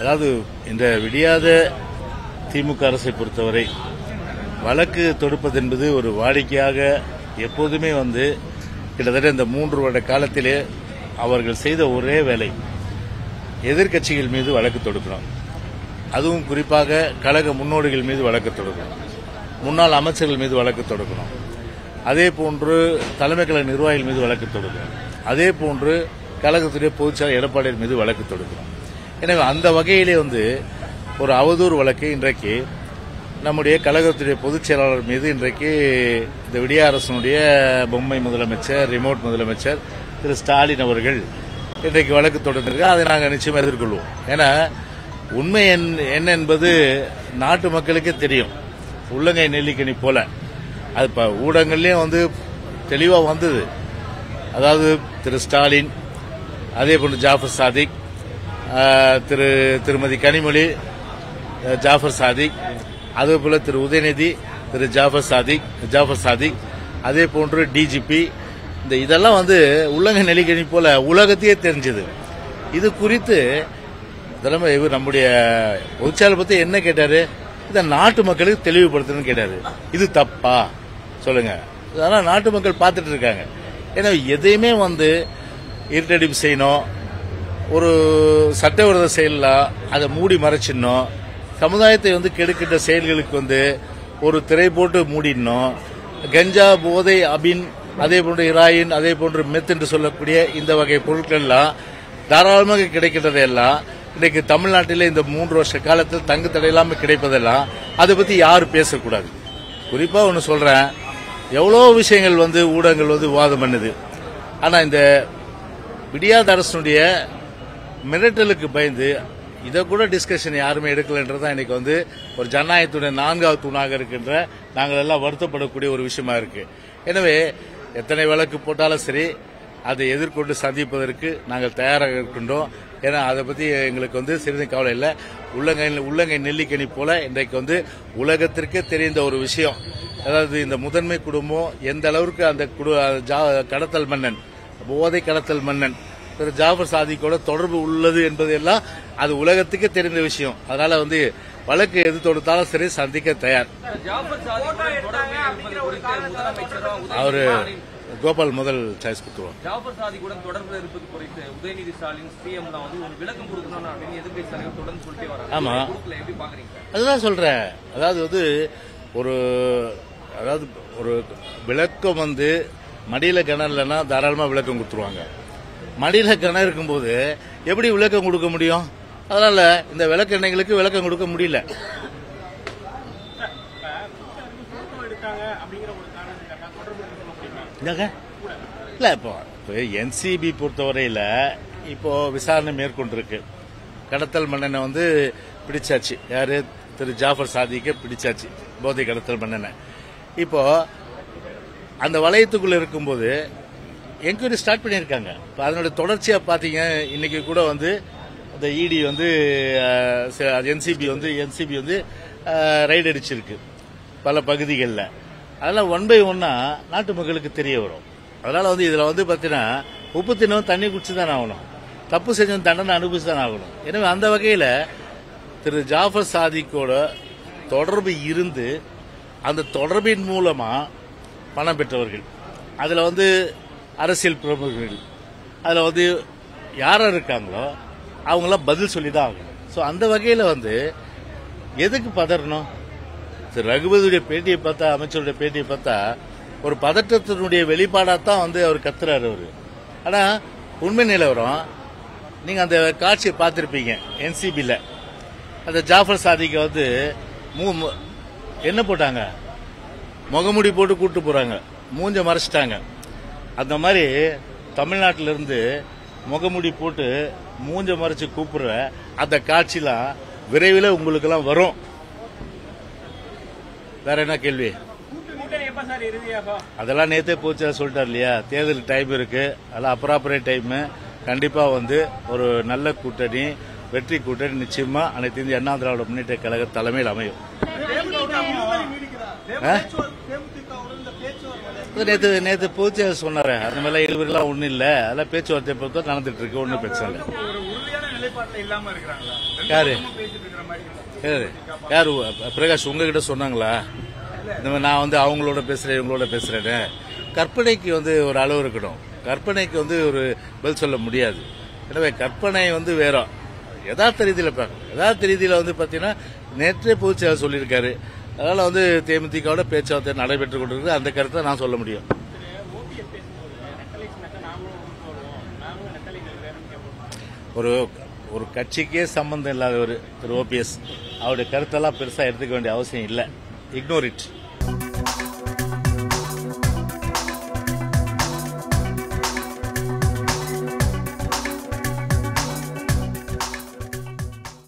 அதாவது இந்த விடியாத திமுக அரசை பொறுத்தவரை வழக்கு தொடுப்பது என்பது ஒரு வாடிக்கையாக எப்போதுமே வந்து கிட்டத்தட்ட இந்த மூன்று வருட காலத்திலே அவர்கள் செய்த ஒரே வேலை எதிர்க்கட்சிகள் மீது வழக்கு தொடுக்கணும் அதுவும் குறிப்பாக கழக முன்னோடிகள் மீது வழக்கு தொடுக்கணும் முன்னாள் அமைச்சர்கள் மீது வழக்கு தொடுக்கணும் அதே போன்று தலைமை கழக நிர்வாகிகள் மீது வழக்கு தொடுக்கணும் அதே போன்று கழகத்துடைய பொதுச்செயலர் எடப்பாடியார் மீது வழக்கு தொடுக்கணும் எனவே அந்த வகையிலே வந்து ஒரு அவதூறு வழக்கு இன்றைக்கு நம்முடைய கழகத்துடைய பொதுச் செயலாளர் மீது இன்றைக்கு இந்த விடிய அரசனுடைய பொம்மை முதலமைச்சர் ரிமோட் முதலமைச்சர் திரு ஸ்டாலின் அவர்கள் இன்றைக்கு வழக்கு தொடர்ந்திருக்கு அதை நாங்கள் நிச்சயமா எதிர்கொள்வோம் ஏன்னா உண்மை என்- என்ன என்பது நாட்டு மக்களுக்கே தெரியும் உள்ளங்கை நெல்லிக்கனி போல அது இப்ப ஊடகங்கள்லயும் வந்து தெளிவா வந்தது அதாவது திரு ஸ்டாலின் அதே போன்று ஜாஃபர் சாதிக் ஆஹ், திரு திருமதி கனிமொழி அஹ், ஜாஃபர் சாதிக் அதே போல திரு உதயநிதி திரு ஜாஃபர் சாதிக் ஜாஃபர் சாதிக் அதே போன்று டிஜிபி இந்த இதெல்லாம் வந்து உள்ளங்க நெல்லிக்கனி போல உலகத்தையே தெரிஞ்சது இது குறித்து தலைமை இவர் நம்முடைய பொதுச்செயலர் பத்தி என்ன கேட்டாரு இதை நாட்டு மக்களுக்கு தெளிவுபடுத்தணும்னு கேட்டாரு இது தப்பா சொல்லுங்க அதெல்லாம் நாட்டு மக்கள் பார்த்துட்டு இருக்காங்க ஏன்னா எதையுமே வந்து இருட்டடிப்பு செய்யணும் ஒரு சட்டவிரோத செயலில் அதை மூடி மறைச்சிடணும் சமுதாயத்தை வந்து கெடுக்கின்ற செயல்களுக்கு வந்து ஒரு திரை போட்டு மூடிடணும் கஞ்சா போதை அபின் அதே போன்று இராயின் அதே போன்று மெத் என்று சொல்லக்கூடிய இந்த வகை பொருட்கள் எல்லாம் தாராளமாக கிடைக்கின்றதையெல்லாம் இன்றைக்கு தமிழ்நாட்டில் இந்த மூன்று வருஷ காலத்தில் தங்கு தடையில்லாமல் கிடைப்பதெல்லாம் அதை பத்தி யாரும் பேசக்கூடாது குறிப்பா ஒன்று சொல்றேன் எவ்வளோ விஷயங்கள் வந்து ஊடகங்கள் வந்து விவாதம் பண்ணுது ஆனா இந்த விடியாத அரசனுடைய மிரட்டலுக்கு பயந்து இதை கூட டிஸ்கஷன் யாருமே எடுக்கலன்றது தான் இன்னைக்கு வந்து ஒரு ஜனநாயகத்துடைய நான்காவது தூணாக இருக்கின்ற நாங்கள் எல்லாம் வருத்தப்படக்கூடிய ஒரு விஷயமா இருக்கு எனவே எத்தனை வழக்கு போட்டாலும் சரி அதை எதிர்கொண்டு சந்திப்பதற்கு நாங்கள் தயாராக இருக்கின்றோம் ஏன்னா அதை பத்தி எங்களுக்கு வந்து சிறிது கவலை இல்லை உள்ளங்கை உள்ளங்கை நெல்லிக்கனி போல இன்றைக்கு வந்து உலகத்திற்கே தெரிந்த ஒரு விஷயம் அதாவது இந்த முதன்மை குடும்பம் எந்த அளவுக்கு அந்த குடு ஜா- கடத்தல் மன்னன் போதை கடத்தல் மன்னன் திரு ஜாஃபர் சாதிக்கோட தொடர்பு உள்ளது என்பதெல்லாம் அது உலகத்துக்கே தெரிந்த விஷயம் அதனால வந்து வழக்கு எது தொடுத்தாலும் சரி சந்திக்க தயார் ஜாஃபர் சாதிக்குடன் தொடர்பு இருப்பது குறித்து முதலமைச்சரும் அவரு உதயநிதி ஸ்டாலின் கோபால் முதல் சாய்ஸ் கொடுத்துருவோம் ஜாஃபர் சாதிக்குடன் தொடர்பு இருப்பது குறித்து உதயநிதி ஸ்டாலின் சிஎம் தான் வந்து ஒரு விளக்கம் கொடுக்கணும் அப்படின்னு எதிர்க்கட்சி தலைவர் தொடர்ந்து சொல்லிட்டே வராங்க ஆமா. கொடுக்கல எப்படி பாக்குறீங்க அதுதான் சொல்றேன் அதாவது வந்து ஒரு அதாவது ஒரு விளக்கம் வந்து மடியில கிணறு இல்லைன்னா தாராளமா விளக்கம் கொடுத்துருவாங்க மடியில கிணறு இருக்கும்போது எப்படி விளக்கம் கொடுக்க முடியும் அதனால இந்த விளக்கெண்ணெய்களுக்கு விளக்கம் கொடுக்க முடியல என்னங்க? இல்ல இப்போ இப்போ என்சிபி பொறுத்தவரையில இப்போ விசாரணை மேற்கொண்டிருக்கு கடத்தல் மன்னனை வந்து பிடிச்சாச்சு யாரு திரு ஜாஃபர் சாதிக்க பிடிச்சாச்சு போதை கடத்தல் மன்னனை இப்போ அந்த வளையத்துக்குள்ள இருக்கும்போது என்கொயரி ஸ்டார்ட் பண்ணியிருக்காங்க இப்போ அதனுடைய தொடர்ச்சியா பாத்தீங்க இன்னைக்கு கூட வந்து இந்த இடி வந்து என்சிபி வந்து என்சிபி வந்து ரைடு அடிச்சிருக்கு பல பகுதிகளில் அதெல்லாம் ஒன் பை ஒன்னா நாட்டு மக்களுக்கு தெரிய வரும் அதனால வந்து இதுல வந்து பாத்தீங்கன்னா உப்பு தினமும் தண்ணி குடிச்சு தான் ஆகணும் தப்பு செஞ்சவன் தண்டனை அனுபவிச்சு தான் ஆகணும் எனவே அந்த வகையில திரு ஜாஃபர் சாதிக்கோட தொடர்பு இருந்து அந்த தொடர்பின் மூலமா பணம் பெற்றவர்கள் அதுல வந்து அரசியல் பிரமுகர்கள் அதுல வந்து யார் இருக்காங்களோ அவங்களாம் பதில் சொல்லி தான் ஆகணும் ஸோ அந்த வகையில வந்து எதுக்கு பதறணும் திரு ரகுபதியுடைய பேட்டியை பார்த்தா அமைச்சருடைய பேட்டியை பார்த்தா ஒரு பதற்றத்தினுடைய வெளிப்பாடாத்தான் வந்து அவர் கத்துறாரு அவரு ஆனா உண்மை நிலவரம் நீங்க அந்த காட்சியை பார்த்திருப்பீங்க என்சிபில அந்த ஜாஃபர் சாதிக்கு வந்து மூ- மு- என்ன போட்டாங்க முகமுடி போட்டு கூட்டு போறாங்க மூஞ்ச மறைச்சிட்டாங்க அந்த மாதிரி தமிழ்நாட்டில இருந்து முகமுடி போட்டு மூஞ்ச மறைச்சு கூப்பிடுற அந்த காட்சிலாம் விரைவில் உங்களுக்கெல்லாம் வரும் வேற என்ன கேள்வி அதெல்லாம் நேத்தே போச்சு சொல்லிட்டார் இல்லையா தேர்தல் டைம் இருக்கு அதெல்லாம் அப்ராப்பரேட் டைம் கண்டிப்பா வந்து ஒரு நல்ல கூட்டணி வெற்றி கூட்டணி நிச்சயமா அனைத்து இந்திய அண்ணா திராவிட முன்னேற்ற கழக தலைமையில் அமையும் ஆ? நேற்று நேற்று பொதுச்செயலர் சொன்னாரு அந்த மாதிரிலாம் இழுவரெல்லாம் ஒன்றும் இல்லை அதெல்லாம் பேச்சுவார்த்தை பொறுத்த நடந்துட்டு இருக்கு ஒன்றும் பிரச்சனை இல்லை ஒரு உறுதியான நிலைப்பாட்டுல இல்லாம இருக்கிறாங்களா ரெண்டு யாரு? பக்கமும் பேசிட்டு இருக்கிற மாதிரி யாரு யாரு பிரகாஷ் உங்ககிட்ட சொன்னாங்களா இந்த மாதிரி நான் வந்து அவங்களோட பேசுறேன் இவங்களோட பேசுறேன்னு கற்பனைக்கு வந்து ஒரு அளவு இருக்கணும் கற்பனைக்கு வந்து ஒரு பதில் சொல்ல முடியாது எனவே கற்பனை வந்து வேற யதார்த்த ரீதியில் பார்க்கணும் யதார்த்த ரீதியில் வந்து பார்த்தீங்கன்னா நேற்றே பொதுச்செயலர் சொல்லியிருக்காரு அதனால வந்து தேமுதிகவோட பேச்சுவார்த்தை நடைபெற்று கொண்டிருக்கு அந்த கருத்தை நான் சொல்ல முடியும் ஒரு ஒரு கட்சிக்கே சம்பந்தம் இல்லாதவர் திரு ஓபிஎஸ் அவருடைய கருத்தெல்லாம் பெருசா எடுத்துக்க வேண்டிய அவசியம் இல்லை இக்னோர் இட்